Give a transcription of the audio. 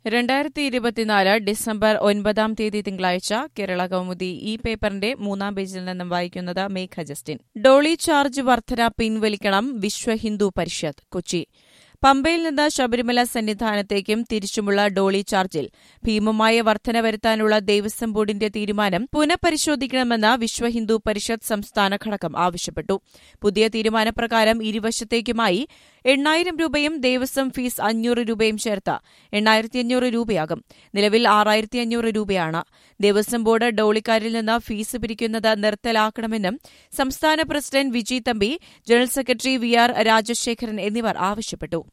രണ്ടായിരത്തി ഇരുപത്തിനാല് ഡിസംബർ ഒൻപതാം തീയതി തിങ്കളാഴ്ച കേരള കൗമുദി ഈ പേപ്പറിന്റെ മൂന്നാം പേജിൽ നിന്നും വായിക്കുന്നത് മേഘ ജസ്റ്റിൻ ഡോളി ചാർജ് വർധന പിൻവലിക്കണം വിശ്വ ഹിന്ദു പരിഷത്ത് കൊച്ചി പമ്പയിൽ നിന്ന് ശബരിമല സന്നിധാനത്തേക്കും തിരിച്ചുമുള്ള ഡോളി ചാർജിൽ ഭീമമായ വർധന വരുത്താനുള്ള ദേവസ്വം ബോർഡിന്റെ തീരുമാനം പുനഃപരിശോധിക്കണമെന്ന് വിശ്വ ഹിന്ദു പരിഷത്ത് സംസ്ഥാന ഘടകം ആവശ്യപ്പെട്ടു പുതിയ തീരുമാനപ്രകാരം ഇരുവശത്തേക്കുമായി എണ്ണായിരം രൂപയും ദേവസ്വം ഫീസ് അഞ്ഞൂറ് രൂപയും ചേർത്ത് എണ്ണായിരത്തി അഞ്ഞൂറ് രൂപയാകും നിലവിൽ ആറായിരത്തി അഞ്ഞൂറ് രൂപയാണ് ദേവസ്വം ബോർഡ് ഡോളിക്കാരിൽ നിന്ന് ഫീസ് പിരിക്കുന്നത് നിർത്തലാക്കണമെന്നും സംസ്ഥാന president Vijay Thampi general secretary V R Rajasekharan എന്നിവർ ആവശ്യപ്പെട്ടു